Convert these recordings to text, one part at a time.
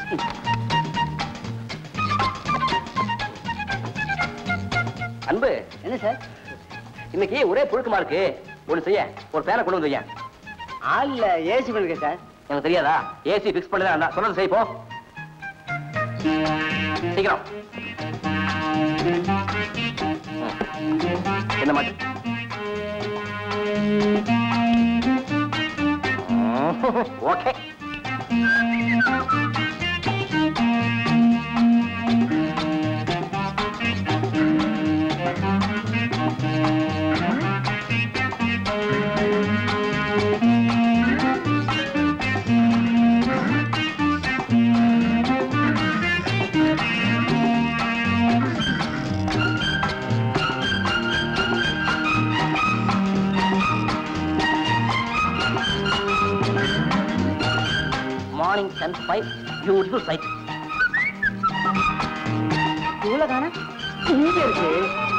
அன்பு என்ன சார் இன்னைக்கு ஒரே புழுக்கமா இருக்கு ஒண்ணு செய்ய ஒரு பேனை கொண்டு வந்து வையேன். ஆள்ல ஏசி பண்ணுங்க சார் எனக்கு தெரியாதா ஏசி பிக்ஸ் பண்ணதான் சொன்னது செய் போ சீக்கிரம் ம். என்ன மாட்டு okay morning sun five beautiful sight இவ்வளவு தானே இங்க இருக்கு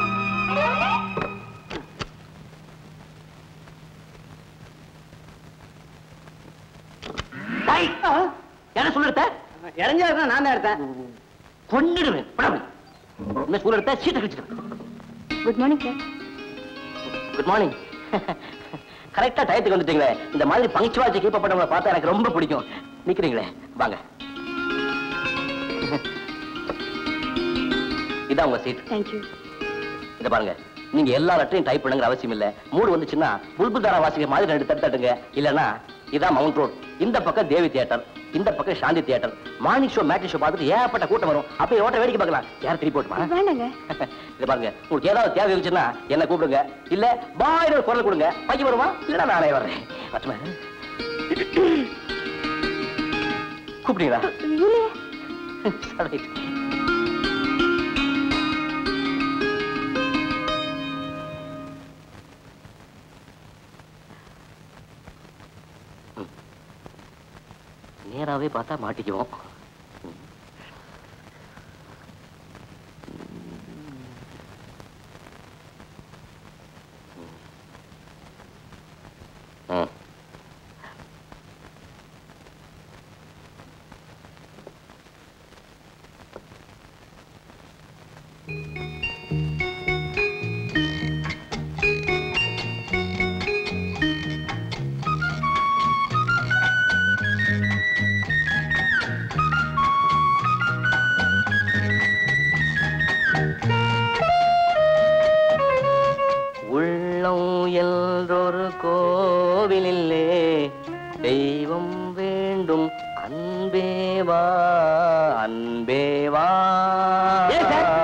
என்ன சொல்லிருத்த இறஞ்சா நான் தான் எடுத்தேன் கொண்டுடுவேன் படம் என்ன சொல்லிருத்த சீட்டை கழிச்சிடுவேன் good morning sir good morning கரெக்டா டயத்துக்கு வந்துட்டீங்களே இந்த மாதிரி பங்க்சுவாலிட்டி கீப் பண்ணவங்களை பார்த்தா எனக்கு ரொம்ப பிடிக்கும் நிக்கிறீங்களே வாங்க இதான் உங்க சீட் தேங்க்யூ இத பாருங்க நீங்க எல்லா லெட்டரையும் டைப் பண்ணுங்கிற அவசியம் இல்ல மூடு வந்துச்சுன்னா புல்புதாரா வாசிக்க மாதிரி ரெண்டு தட்டு தட்டுங்க இல்லனா இதான் மவுண்ட் ரோட் இந்த பக்கம் தேவி தியேட்டர் இந்த பக்கம் Shanthi theatre morning show match show பார்த்துட்டு ஏகப்பட்ட கூட்டம் வரும் அப்படியே ஓட்ட வேடிக்கை பார்க்கலாம் யார் திருப்பி போட்டுமா வேண்டாங்க இது பாருங்க உங்களுக்கு ஏதாவது தேவை இருந்துச்சுன்னா என்ன கூப்பிடுங்க இல்ல பாய் ஒரு குரல் கொடுங்க பையன் வருமா இல்ல நானே வர்றேன் வரட்டுமா? கூப்பிட்டீங்களா Sorry. ம். நேராவே பார்த்தா மாட்டிக்குவோம் ம். உள்ளம் என்றொரு கோவிலில்லே தெய்வம் வேண்டும் அன்பேவா அன்பேவா ஏன்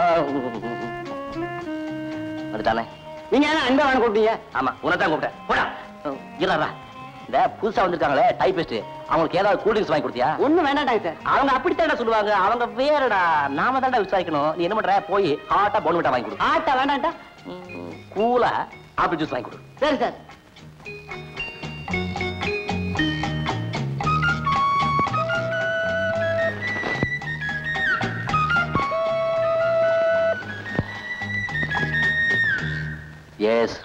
அதுதானே நீங்க என்ன அன்பா வேணும் கூப்பிட்டீங்க ஆமா உனதான் கூப்பிட்டேன் போடா இருடா இந்த புதுசா வந்திருக்காங்களே டைபிஸ்ட் அவங்களுக்கு ஏதாவது கூல் ட்ரிங்க்ஸ் வாங்கி கொடுத்தியா ஒண்ணும் வேண்டாம் சார் அவங்க அப்படித்தான்டா சொல்லுவாங்க அவங்க வேறடா நாம தான்டா விசாரிக்கணும் நீ என்ன பண்ற போய் ஹாட்டா பொண்ணு வாங்கி கொடு ஆட்டா வேண்டாம்டா கூலா ஆப்பிள் ஜூஸ் வாங்கி கொடு சரி sir Yes.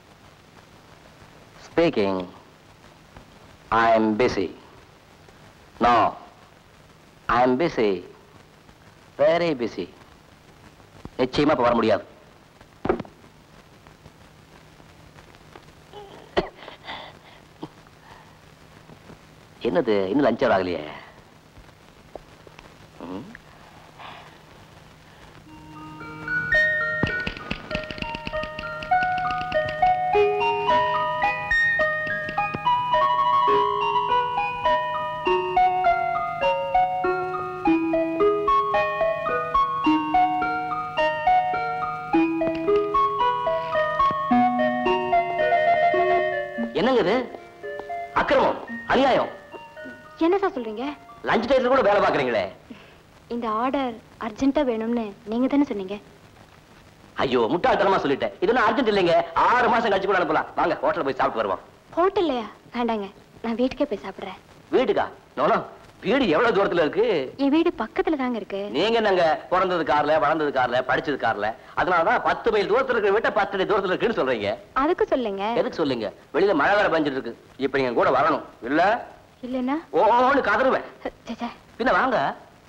Speaking. I'm busy. No. I'm busy. Very busy. நிச்சயமா இப்ப வர முடியாது என்னது இன்னும் லஞ்ச் ஆகலையே ம். என்னங்க இது அக்கிரமம் அநியாயம் என்ன சார் சொல்றீங்க லஞ்ச் டைத்துல கூட வேலை பாக்குறீங்களே இந்த ஆர்டர் அர்ஜென்ட்டா வேணும்னு நீங்க தானே சொன்னீங்க ஐயோ முட்டாள்தனமா சொல்லிட்டேன் இது ஒன்றும் அர்ஜென்ட் இல்லைங்க ஆறு மாசம் கழிச்சு கூட அனுப்பலாம் வாங்க ஹோட்டல்ல போய் சாப்பிட்டு வருவோம் ஹோட்டல்லையா வேண்டாங்க நான் வீட்டுக்கே போய் சாப்பிடுறேன் வீட்டுக்கா நோனோ வீடு எவ்வளவு தூரத்துல இருக்கு என் வீடு பக்கத்துல தாங்க இருக்கு நீங்க என்னங்க பிறந்தது கார்ல வளர்ந்தது கார்ல படிச்சது கார்ல அதனாலதான் பத்து மைல் தூரத்துல இருக்கிற வீட்டை பத்து அடி தூரத்துல இருக்குன்னு சொல்றீங்க அதுக்கு சொல்லுங்க எதுக்கு சொல்லுங்க வெளியில மழை வேற பெஞ்சிட்டு இருக்கு இப்ப நீங்க கூட வரணும் இல்ல இல்லைன்னா ஓன்னு கதறுவேன் ச்சே, பின்ன வாங்க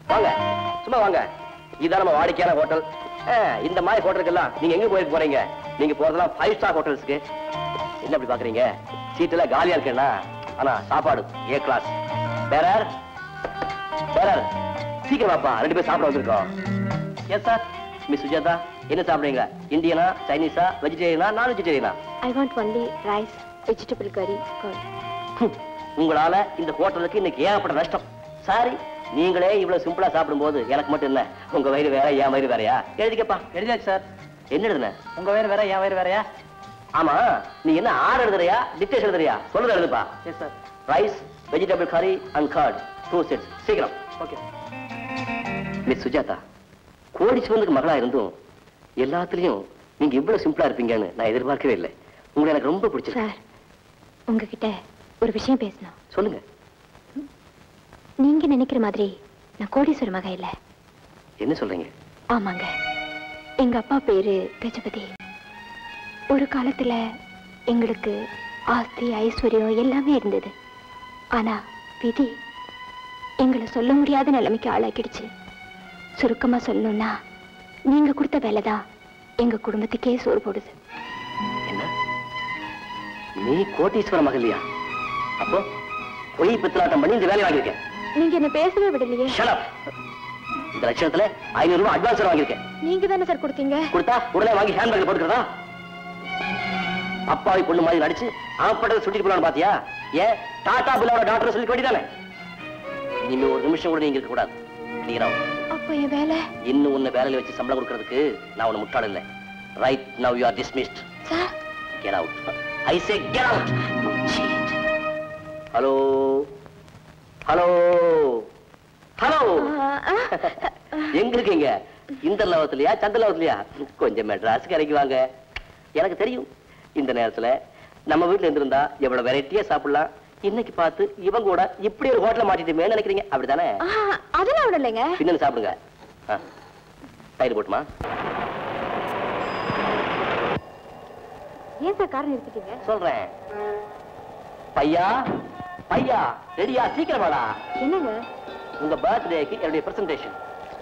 வாங்க சும்மா வாங்க இதான் நம்ம வாடிக்கையான ஹோட்டல் ஆ, இந்த மாதிரி ஹோட்டலுக்கெல்லாம் நீங்க எங்க போய் போறீங்க நீங்க போறதெல்லாம் ஃபைவ் ஸ்டார் ஹோட்டல்ஸ்க்கு என்ன அப்படி பாக்குறீங்க சீட் எல்லாம் காலியா இருக்குன்னா ஆனா சாப்பாடு ஏ கிளாஸ் வேற வேற சீக்கிரம் வாப்பா ரெண்டு பேரும் சாப்பிட வந்திருக்கோம் எஸ் சார் மிஸ் சுஜாதா என்ன சாப்பிடுறீங்க இந்தியனா சைனீஸா வெஜிடேரியனா நான் வெஜிடேரியனா I want only rice vegetable curry curd hmm, உங்களால இந்த ஹோட்டலுக்கு இன்னைக்கு ஏகப்பட்ட நஷ்டம் சாரி நீங்களே இவ்வளவு சிம்பிளா சாப்பிடும்போது எனக்கு மட்டும் இல்ல உங்க வயிறு வேற என் வயிறு வேறயா எழுதிக்கப்பா எழுதியாச்சு சார் என்ன எழுதுன உங்க வயிறு வேற என் வயிறு வேறயா ஆமா நீ என்ன ஆறு எழுதுறியா டிக்டேஷன் எழுதுறியா சொல்லுறது எழுதுப்பா yes sir rice vegetable curry and curd two sets சீக்கிரம் ஓகே மிஸ் சுஜாதா கோடீஸ்வரனுக்கு மகளா இருந்தும் எல்லாத்துலயும் நீங்க இவ்வளவு சிம்பிளா இருப்பீங்கன்னு நான் எதிர்பார்க்கவே இல்லை உங்களை எனக்கு ரொம்ப பிடிச்சிருக்கு சார் உங்ககிட்ட ஒரு விஷயம் பேசணும் சொல்லுங்க நீங்க நினைக்கிற மாதிரி நான் கோடீஸ்வர மக இல்ல என்ன சொல்றீங்க ஆமாங்க எங்க அப்பா பேரு கஜபதி ஒரு காலத்துல எங்களுக்கு ஆஸ்தி ஐஸ்வர்யம் எல்லாமே இருந்தது ஆனா விதி எங்களை சொல்ல முடியாத நிலைமைக்கு ஆளாக்கிடுச்சு சுருக்கமா சொல்லணும்னா நீங்க கொடுத்த வேலைதான் எங்க குடும்பத்துக்கே சோறு போடுது என்ன நீ கோட்டீஸ்வர மகள்லையா அப்போ பொய் பித்தலாட்டம் பண்ணி இந்த வேலையை வாங்கியிருக்கேன் நீங்க என்ன பேசவே விடலையே Shut up. இந்த லட்சணத்துல ஐநூறு ரூபாய் அட்வான்ஸ் வாங்கியிருக்கேன் நீங்க தானே சார் கொடுத்தீங்க கொடுத்தா உடனே வாங்கி ஹேண்ட்பேக்ல போட்டுக்கிறதா அப்பாவி பொண்ணு மாதிரி நடிச்சு ஆப்பட்டதை சுட்டிட்டு போலான்னு பாத்தியா ஏன் டாடா பில்லாவோட டாக்டர் சொல்லி வேண்டியதானே இனிமே ஒரு நிமிஷம் கூட நீங்க இருக்க கூடாது கிளியரா அப்ப என் வேலை இன்னும் உன்னை வேலையில வச்சு சம்பளம் கொடுக்கறதுக்கு நான் உன்னை முட்டாள் இல்லை right now you are dismissed sir Get out. I say get out. Hello hello hello எங்க இருக்கீங்க இந்த லவத்திலயா சந்த லவத்திலயா கொஞ்சம் மெட்ராஸ் கரைக்கு வாங்க எனக்கு தெரியும் இந்த நேரத்துல நம்ம வீட்டுல இருந்திருந்தா எவ்வளவு வெரைட்டியா சாப்பிடலாம் இன்னைக்கு பார்த்து இவங்க கூட இப்படி ஒரு ஹோட்டல மாட்டிட்டுமே நினைக்கிறீங்க அப்படிதானே அதெல்லாம் விடலைங்க பின்ன சாப்பிடுங்க ஆ. தயிர் போட்டுமா ஏன் சார் கார் நிறுத்திட்டீங்க சொல்றேன் பையா பையா ரெடியா சீக்கிரம் வாடா என்னங்க உங்க பர்த்டேக்கு என்னுடைய பிரசன்டேஷன்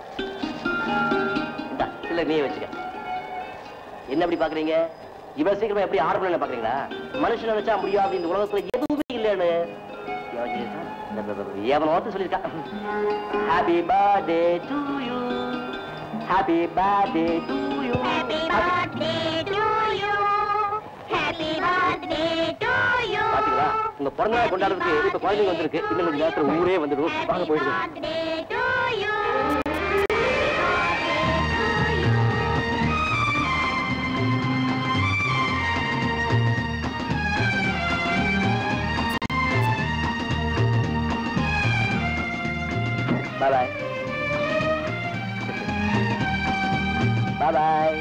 இந்த இல்ல நீயே வச்சுக்க என்ன அப்படி பாக்குறீங்க இவ்வளவு சீக்கிரமா எப்படி ஆர்டர் பண்ண பாக்குறீங்களா மனுஷன் நினைச்சா முடியாது இந்த உலகத்துல எதுவுமே இல்லைன்னு எவன் சொல்லியிருக்கான்? இந்த ப- ப- எவனோ ஒருத்தன் சொல்லியிருக்கான் happy birthday to you happy birthday to you பாத்தீங்களா உங்க பிறந்த நாள் கொண்டாடுறதுக்கு இப்ப குழந்தைங்க வந்திருக்கு இன்னும் கொஞ்சம் நேரத்துல ஊரே வந்துடும் வாங்க போயிடுது Bye bye. Bye bye.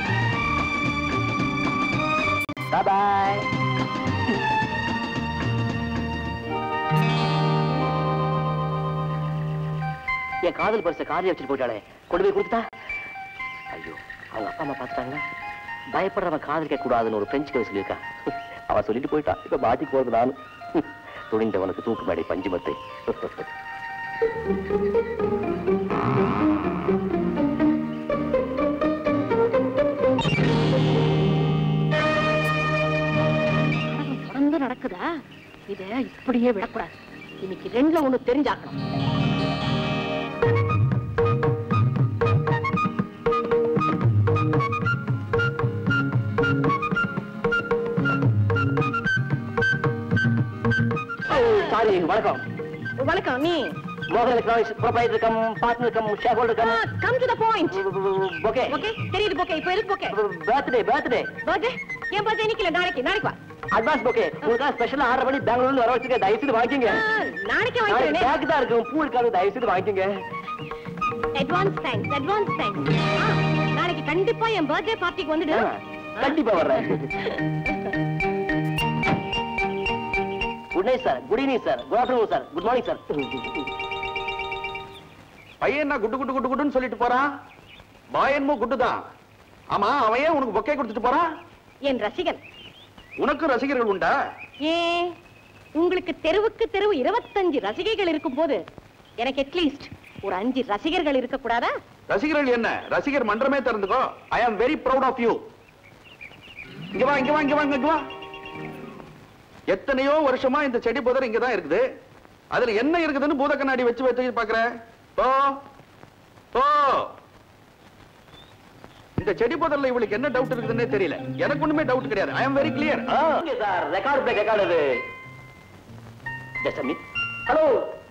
Bye bye. என் காதல் பரிசை காரில் வச்சுட்டு போயிட்டாளே கொண்டு போய் கொடுத்துட்டா ஐயோ அவங்க அப்பா அம்மா பார்த்துட்டாங்கன்னா பயப்படுறவன் காதலிக்க கூடாதுன்னு ஒரு பிரெஞ்சு கதை சொல்லியிருக்கா அவன் சொல்லிட்டு போயிட்டா இப்ப மாட்டிக்கு போறது நானு துணிந்தவனுக்கு தூக்கு மேடை பஞ்சுமத்தை தொடர்ந்து நடக்குதா இத இப்படியே விடக்கூடாது இன்னைக்கு ரெண்டுல ஒண்ணு தெரிஞ்சாக்கணும் சாரி வணக்கம் வணக்கம் நீ மோகன் electronics proprietor cum partner cum share holder cum come to the point okay okay தெரியுது போக்கே இப்போ எதுக்கு போக்கே பர்த்டே பர்த்டே பர்த்டே என் பர்த்டே இன்னைக்கு நாளைக்கு நாளைக்கு வா அட்வான்ஸ் ஓகே உங்களுக்கு ஸ்பெஷலா ஆர்டர் பண்ணி பெங்களூர்ல இருந்து வர வச்சிருக்கேன் தயவு செய்து வாங்கிக்கங்க ஆ, நாளைக்கே நாளைக்கு வாங்கிக்கிறேனே பேக் தான் இருக்கும் பூ இருக்காது தயவு செய்து வாங்கிக்கங்க அட்வான்ஸ் தேங்க்ஸ் அட்வான்ஸ் தேங்க்ஸ் நாளைக்கு கண்டிப்பா என் பர்த்டே பார்ட்டிக்கு வந்துடு ஆ, கண்டிப்பா வர்றேன் good night sir good evening sir good afternoon sir good morning sir பையன் என்ன குட்டு குட்டு குட்டு குட்டுன்னு சொல்லிட்டு போறான் பாயன்மோ குட்டு தான் ஆமா அவன் ஏன் உனக்கு பொக்கே கொடுத்துட்டு போறான் என் ரசிகன் உனக்கு ரசிகர்கள் உண்டா ஏ உங்களுக்கு தெருவுக்கு தெருவு இருபத்தஞ்சு ரசிகைகள் இருக்கும் போது எனக்கு அட்லீஸ்ட் ஒரு அஞ்சு ரசிகர்கள் இருக்க கூடாதா ரசிகர்கள் என்ன ரசிகர் மன்றமே திறந்துக்கோ ஐ am very proud of you இங்க வா இங்க வா இங்க வா இங்க வா எத்தனையோ வருஷமா இந்த செடி புதர் இங்க தான் இருக்குது அதுல என்ன இருக்குதுன்னு பூத கண்ணாடி வச்சு வச்சு பாக்குற ஓ ஓ இந்த செடி புதர்ல இவளுக்கு என்ன டவுட் இருக்குதுன்னே தெரியல எனக்கு ஒண்ணுமே டவுட் கிடையாது I am very clear sir record play record அது just minute hello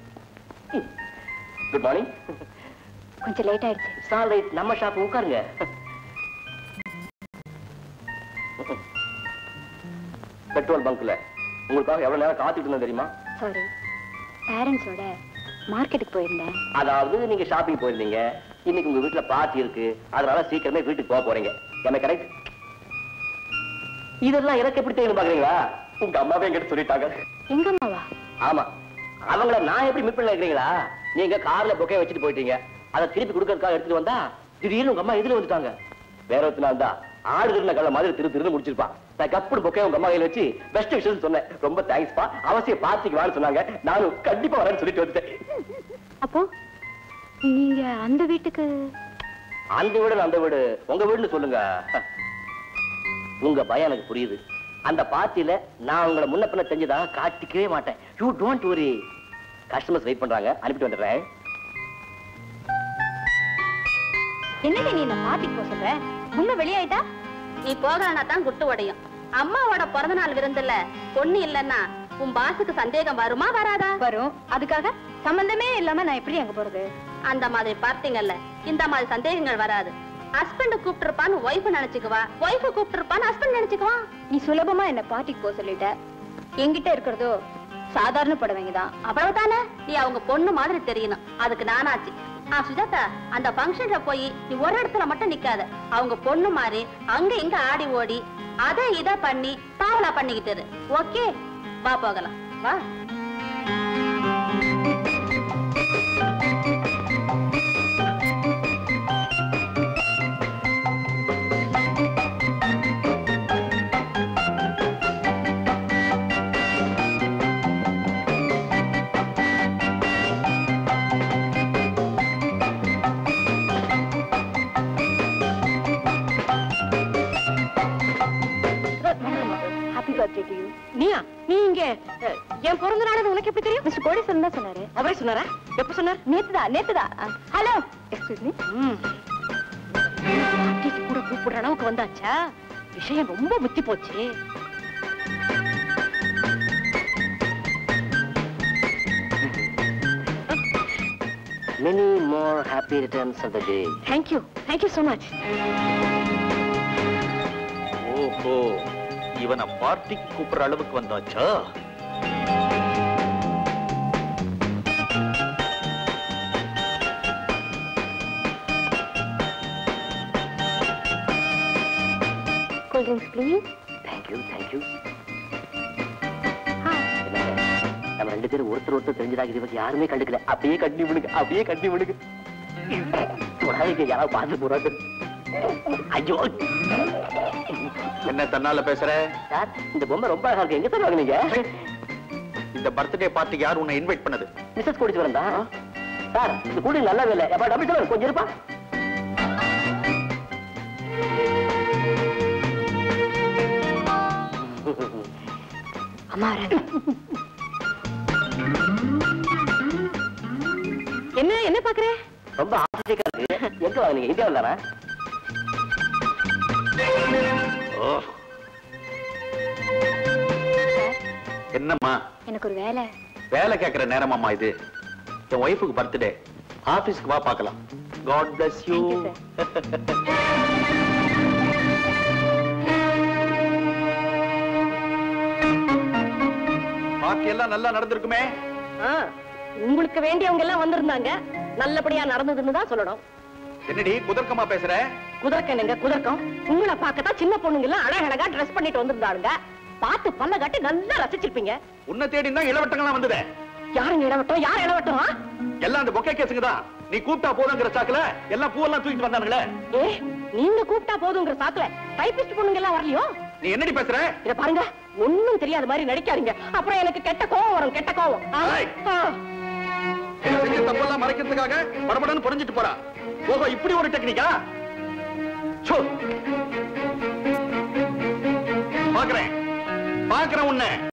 good morning கொஞ்சம் லேட் ஆயிடுச்சு சால் ரைட் நம்ம ஷாப் உட்காருங்க பெட்ரோல் பங்க்ல உங்களுக்காக எவ்வளவு நேரம் காத்துட்டு இருந்தேன் தெரியுமா சாரி பேரண்ட்ஸோட மார்க்கெட்டுக்கு போயிருந்தேன் அதாவது நீங்க ஷாப்பிங் போயிருந்தீங்க இன்னைக்கு உங்க வீட்டுல பார்ட்டி இருக்கு அதனால சீக்கிரமே வீட்டுக்கு போக போறீங்க என்ன கரெக்ட் இதெல்லாம் எனக்கு எப்படி தெரியும் பாக்குறீங்களா உங்க அம்மாவே என்கிட்ட சொல்லிட்டாங்க எங்க அம்மாவா ஆமா அவங்கள நான் எப்படி மீட் பண்ண இருக்கிறீங்களா நீங்க கார்ல பொக்கே வச்சுட்டு போயிட்டீங்க அதை திருப்பி கொடுக்கறதுக்காக எடுத்துட்டு வந்தா திடீர்னு உங்க அம்மா எதிர வந்துட்டாங்க வேற ஒருத்த நாள் தான் ஆடு திருந்த கல்ல மாதிரி திரு திருன்னு முடிச்சிருப்பான் நான் கப்புடு பொக்கே உங்க அம்மா கையில வச்சு பெஸ்ட் விஷயம் சொன்னேன் ரொம்ப தேங்க்ஸ் பா அவசியம் பார்ட்டிக்கு வான்னு சொன்னாங்க நானும் கண்டிப்பா வரேன்னு சொல்லிட்டு வந்துட்டேன் அப்போ நீங்க அந்த வீட்டுக்கு அந்த வீடு அந்த வீடு உங்க வீடுன்னு சொல்லுங்க உங்க பயம் எனக்கு புரியுது அந்த பார்ட்டியில நான் உங்களை முன்ன பின்ன தெரிஞ்சதா காட்டிக்கவே மாட்டேன் you don't worry customers wait பண்றாங்க அனுப்பிட்டு வந்துடுறேன் என்னங்க நீ என்ன பாட்டிக்கு போக சொல்ற முன்ன வெளியாயிட்டா நீ போகலனா தான் குட்டு உடையும் அம்மாவோட பிறந்த நாள் விருந்துல பொண்ணு இல்லன்னா உன் பாசுக்கு சந்தேகம் வருமா வராதா வரும் அதுக்காக சம்பந்தமே இல்லாம நான் எப்படி அங்க போறது அந்த மாதிரி பார்த்தீங்கல்ல இந்த மாதிரி சந்தேகங்கள் வராது ஹஸ்பண்ட் கூப்பிட்டிருப்பான்னு ஒய்ஃப் நினைச்சுக்குவா ஒய்ஃப் கூப்பிட்டிருப்பான்னு ஹஸ்பண்ட் நினைச்சுக்குவான் நீ சுலபமா என்ன பாட்டிக்கு போக சொல்லிட்ட என்கிட்ட இருக்கிறதோ சாதாரண புடவைங்க தான் அவ்வளவுதானே நீ அவங்க பொண்ணு மாதிரி தெரியணும் அதுக்கு நானாச்சு ஆ சுஜாதா அந்த ஃபங்க்ஷன்ல போய் நீ ஒரு இடத்துல மட்டும் நிக்காத அவங்க பொண்ணு மாதிரி அங்க இங்க ஆடி ஓடி அத இத பண்ணி பாவலா பண்ணிக்கிட்டு இரு. ஓகே வா போகலாம் வா ஹாப்பி பர்த்டே டு யூ நீயா நீ இங்க என் பிறந்த நாள் உனக்கு எப்படி தெரியும் மிஸ்டர் கோடீஸ்வரன் தான் சொன்னாரு அவரே சொன்னாரா எப்ப சொன்னார் நேத்துதா நேத்துதா ஹலோ எக்ஸ்கியூஸ் மீ பார்ட்டிக்கு கூட கூப்பிடுற அளவுக்கு வந்தாச்சா விஷயம் ரொம்ப முத்தி போச்சு many more happy returns of the day thank you thank you so much ஓஹோ இவனை பார்ட்டிக்கு கூப்பிடுற அளவுக்கு வந்தாச்சா cool drinks please thank you thank you நம்ம ரெண்டு பேரும் ஒருத்தர் ஒருத்தர் தெரிஞ்சதாக இது பத்தி யாருமே கண்டுக்கல அப்படியே கட்டி விடுங்க அப்படியே கட்டி விடுங்க உடனே யாராவது பார்த்து போறாங்க ஐயோ என்ன தன்னால பேசுற சார் இந்த பொம்மை ரொம்ப அழகா இருக்கு எங்க சார் வாங்குனீங்க இந்த பர்த்டே பார்ட்டிக்கு யார் உன்னை இன்வைட் பண்ணது மிஸ்ஸஸ் கோடிச்சு வரந்தா சார் இந்த கூடி நல்லாவே இல்லை எப்பா டபுள் சொல்லுங்க கொஞ்சம் இருப்பா அம்மா வராங்க என்ன என்ன பாக்குற ரொம்ப ஆச்சரியக்கா இருக்கு எங்க வாங்குனீங்க இந்தியாவில் தானே ஓ என்னம்மா எனக்கு ஒரு வேலை வேலை கேட்கிற நேரமாம்மா இது என் ஒய்ஃபுக்கு பர்த்டே ஆபீஸ்க்கு வா பார்க்கலாம் God bless you Thank you, party எல்லாம் நல்லா நடந்திருக்குமே ஆ, உங்களுக்கு வேண்டியவங்க எல்லாம் வந்திருந்தாங்க நல்லபடியா நடந்ததுன்னு தான் சொல்லணும் என்னடி குதர்க்கமா பேசுற குதர்க்கம் என்னங்க குதர்க்கம் உங்களை பார்க்கத்தான் சின்ன பொண்ணுங்க எல்லாம் அழகழகா ட்ரெஸ் பண்ணிட்டு வந்திருந்தாளுங்க பார்த்து பல்ல காட்டி நல்லா ரசிச்சிருப்பீங்க உன்னை தேடி தான் இளவட்டங்கள்லாம் வந்ததே யாருங்க இடவட்டம் யார் இடவட்டம் எல்லாம் அந்த பொக்கே கேஸுங்க தான் நீ கூப்பிட்டா போதுங்கிற சாக்குல எல்லாம் பூவெல்லாம் தூக்கிட்டு வந்தானுங்களே ஏ நீங்க கூப்பிட்டா போதுங்கிற சாக்குல டைபிஸ்ட் பொண்ணுங்க எல்லாம் வரலையோ நீ என்னடி பேசுற இத பாருங்க ஒண்ணும் தெரியாத மாதிரி நடிக்காதீங்க அப்புறம் எனக்கு கெட்ட கோவம் வரும் கெட்ட கோவம் ஆ, ஏய். ஆ. என்ன செஞ்சு தப்பெல்லாம் மறைக்கிறதுக்காக படபடன்னு புரிஞ்சிட்டு போறா ஓஹோ இப்படி ஒரு டெக்னிக்கா சோ பாக்குறேன் பாக்குறேன் உன்னை